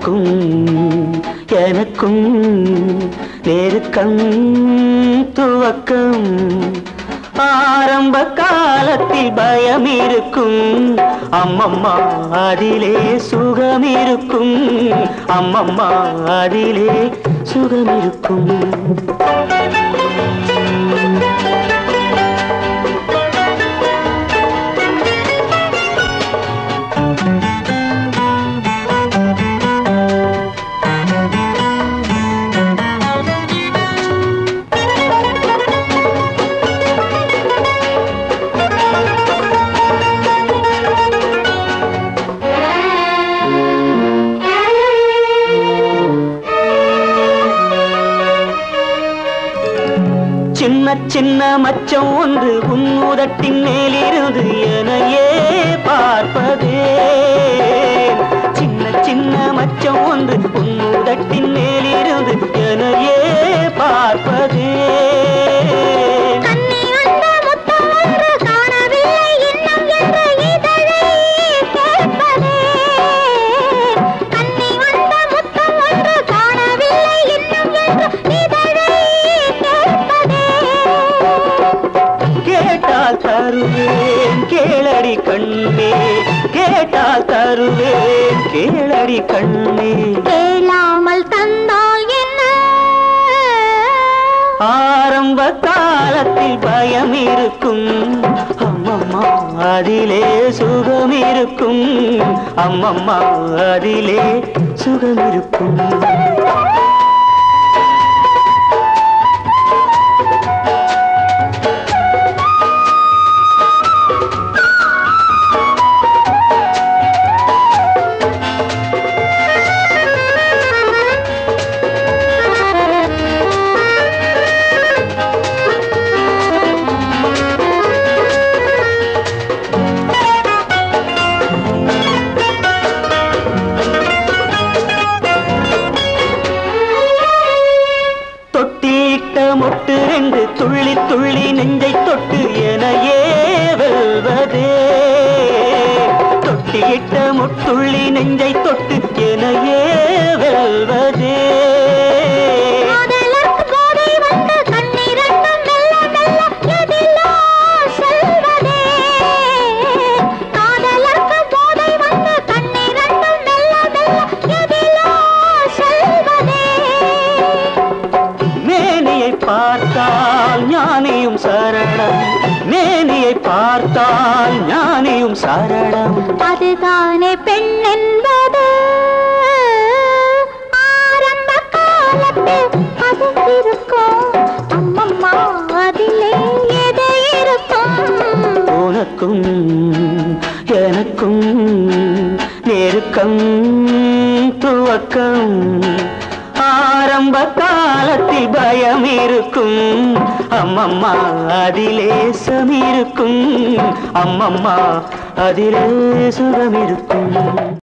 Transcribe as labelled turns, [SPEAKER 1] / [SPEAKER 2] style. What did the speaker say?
[SPEAKER 1] உனக்கும் எனக்கும் நெருக்கம் துவக்கம் ஆரம்ப காலத்தில் பயம் இருக்கும் அம்மம்மா அதிலே சுகம் இருக்கும் அம்மம்மா அதிலே சுகம் இருக்கும் சின்ன சின்ன மச்சம் ஒன்று உன் உதட்டின் மேலிருந்து எனையே பார்ப்பதே சின்ன சின்ன மச்சம் ஒன்று உன் உதட்டின் மேலிருந்து எனையே பார்ப்பதே
[SPEAKER 2] கண்ணி வந்த முத்தம் ஒன்று காணவில்லை இன்னும் என்ற இதழை கேட்பதே கண்ணி வந்த முத்தம் ஒன்று காணவில்லை இன்னும் என்ற இதழை கேட்பதே
[SPEAKER 1] கேட்டால் தருவேன் கேளடி கண்ணே கேட்டால் தருவேன் கேளடி கண்ணே
[SPEAKER 2] கேளாமல் தந்தால் என்ன
[SPEAKER 1] ஆரம்ப காலத்தில் பயம் இருக்கும் அம்மம்மா அதிலே சுகம் இருக்கும் அம்மம்மா அதிலே சுகம் இருக்கும் தொட்டியிட்ட மொட்டு ரெண்டு துள்ளி துள்ளி நெஞ்சை தொட்டு எனையே வெல்வதே தொட்டியிட்ட முட்டுள்ளி நெஞ்சை தொட்டு எனையே வெல்வதே
[SPEAKER 2] காதலர்க்கு போதை வந்து கண்ணிரண்டும் மெல்ல மெல்ல எதிலோ செல்வதே காதலர்க்கு போதை வந்து கண்ணிரண்டும் மெல்ல மெல்ல எதிலோ செல்வதே
[SPEAKER 1] மேனியை பார்த்தால் ஞானியும் சரணம் மேனியை பார்த்தால் ஞானியும் சரணம்
[SPEAKER 2] அதுதானே பெண் என்பது ஆரம்ப காலத்தில் அது இருக்கும் அம்மம்மா அதிலே எது இருக்கும்
[SPEAKER 1] உனக்கும் எனக்கும் நெருக்கம் துவக்கம் ஆரம்ப காலத்தில் பயம் இருக்கும் அம்மம்மா அதிலே சமிருக்கும் அம்மம்மா அதிலே சுகம் இருக்கும்